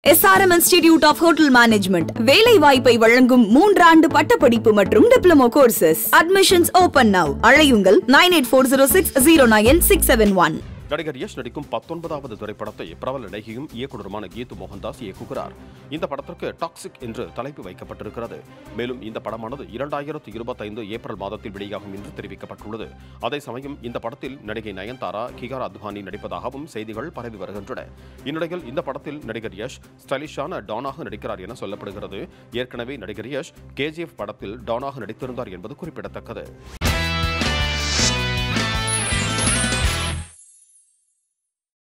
SRM institute of hotel management வேலை வாய்ப்பை வழங்கும் மூன்றாண்டு பட்டப்படிப்பு மற்றும் diploma courses admissions open now அழையுங்கள் nine eight four zero six zero nine six seven one நடிகர் யஷ் நடிக்கும் பத்தொன்பதாவது திரைப்படத்தை பிரபல நடிகையும் இயக்குனருமான கீது மோகன்தாஸ் இயக்குகிறார் இந்த படத்திற்கு டாக்ஸிக் என்று தலைப்பு வைக்கப்பட்டிருக்கிறது மேலும் இந்த படமானது இரண்டாயிரத்து இருபத்தைந்து ஏப்ரல் மாதத்தில் வெளியாகும் என்று தெரிவிக்கப்பட்டுள்ளது அதே சமயம் இந்த படத்தில் நடிகை நயன்தாரா கிகார் அத்வானி நடிப்பதாகவும் செய்திகள் பரவி வருகின்றன இந்நிலையில் இந்த படத்தில் நடிகர் யஷ் ஸ்டைலிஷான டானாக நடிக்கிறார் என சொல்லப்படுகிறது ஏற்கனவே நடிகர் யஷ் கேஜிஎஃப் படத்தில் டானாக நடித்திருந்தார் என்பது குறிப்பிடத்தக்கது